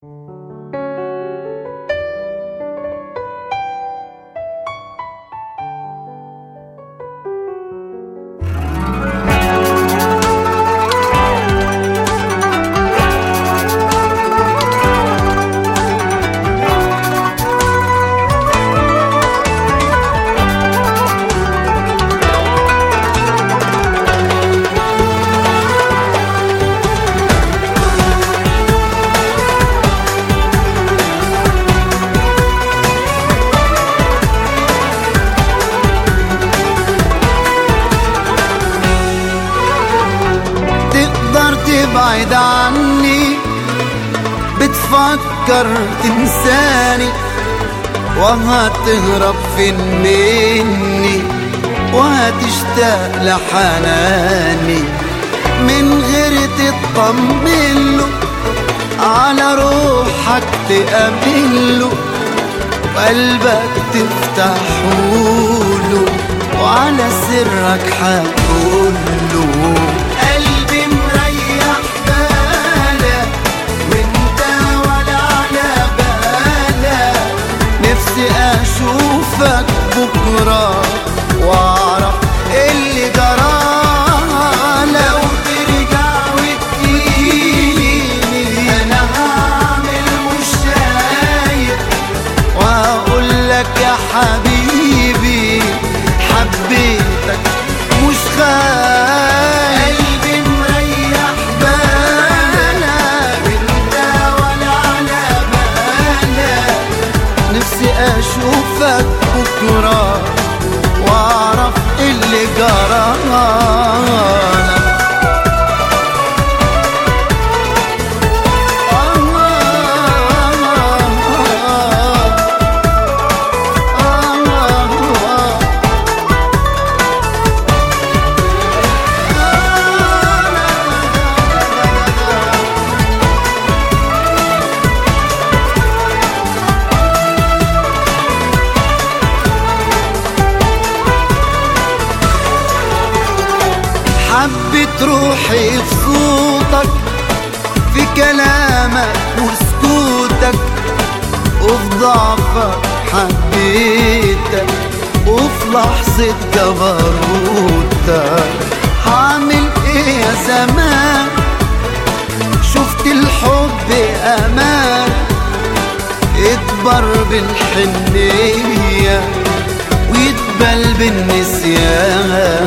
تقدر تبعد عني بتفكر تنساني وهتهرب فين مني وهتشتاق لحناني من غير تطمن له على روحك تأمن له وقلبك تفتحوله وعلى سرك حقوله قلبي مريح بالك وانت ولا على بالك نفسي اشوفك بكره واعرف اللي جرى لو ترجع وتجيني انا هعمل مش شايف واقول لك يا حبيبي حبيتك مش خايف قلبي مريح بالك انت ولا على بالك نفسي اشوفك بكره واعرف اللي جرى حبت روحي في صوتك في كلامك وسكوتك وفي ضعفك حبيتك وفي لحظة جبروتك هعمل ايه يا زمان شفت الحب امان اكبر بالحنية ويتبل بالنسيان